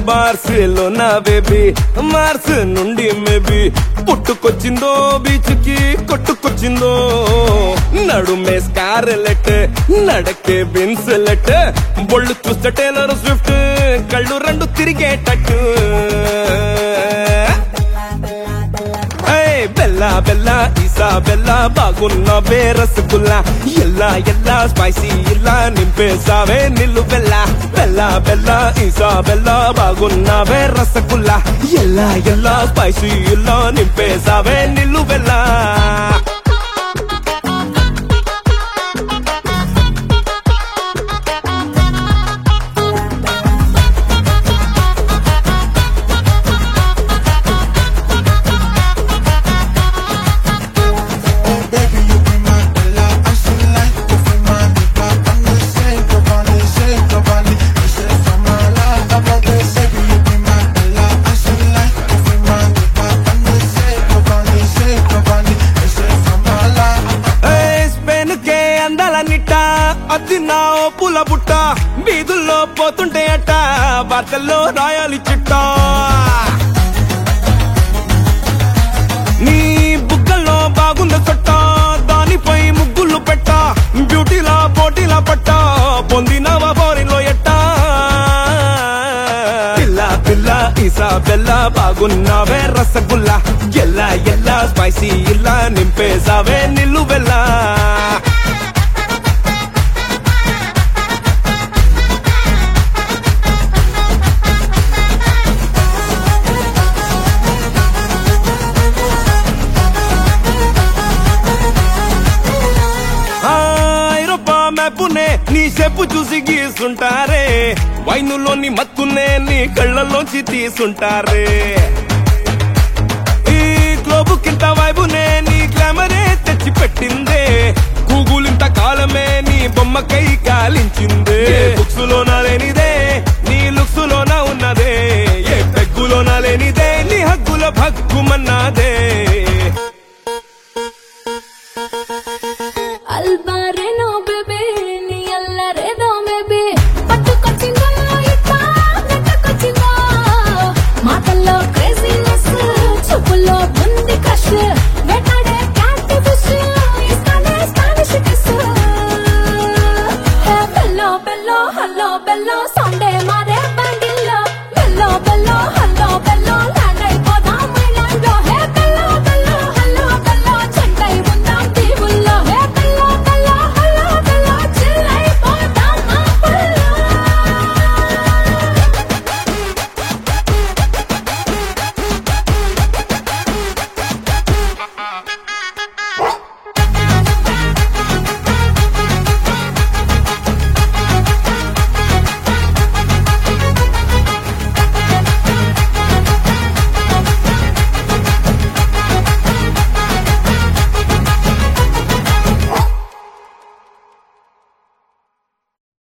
బార్సిలో Barcelona baby Mars నుండి maybe పుట్టుకొచ్చిందో beach కి కొట్టుకొచ్చిందో నడుమే స్కార్లెట్ నడకే బిన్సెలెట్ బొళ్ళు చూస్తే టేలర్ స్విఫ్ట్ కళ్ళు రెండు తిరిగేటట్టు ఏయ్, బెల్లా బెల్లా ఈసా బెల్లా బాగున్న రసగుల్లా ఎల్లా ఎల్లా స్పైసీ ఇలా నింపేసావే నిల్లు బెల్లా బెల్లా బెల్లా ఈసా బెల్లా బాగున్న రసగుల్లా ఎల్లా ఎల్లా స్పైసీ ఇలా నింపేసావే నిల్లు బెల్లా Baby, you be my Ella. I should like to be my diva. I'm the same, Cavalli, same, Cavalli. You say from my life, about the baby, you be my Ella. I should like to be my diva. I'm the same, Cavalli, same, Cavalli. You say from my life. ఏయ్, Spain కే అందాల నిట్ట అతి నా పూల బుట్ట వీధుల్లో పోతుంటే అట్ట వార్తల్లో రాయాలి చిట్ట నీ బుగ్గల్లో బాగుంద సొట్ట దానిపై ముగ్గులు పెట్ట బ్యూటీలా పోటీలా పట్ట పొందినవా బోరిలో ఎట్ట పిల్ల పిల్ల ఈసా బెల్ల బాగున్నావే రసగుల్లా ఎల్లా ఎల్లా స్పైసీ ఇలా నింపేసావే నిల్లు బెల్లా ఆ, ఐరోపా మ్యాపునే నీ చెప్పు చూసి గీసుంటారే వైనులోని మత్తునే నీ కళ్ళలోంచి తీసుంటారే ఈ గ్లోబు కింత వైబునే నీ గ్లామరే తెచ్చి పెట్టిందే గూగుల్ ఇంత కాలమే నీ బొమ్మకై కాలించిందే బుక్స్ లోన లేనిదే నీ లుక్స్ లోన ఉన్నదే ఏ పెగ్గులోన లేనిదే నీ హగ్గుల భగ్గుమన్నదే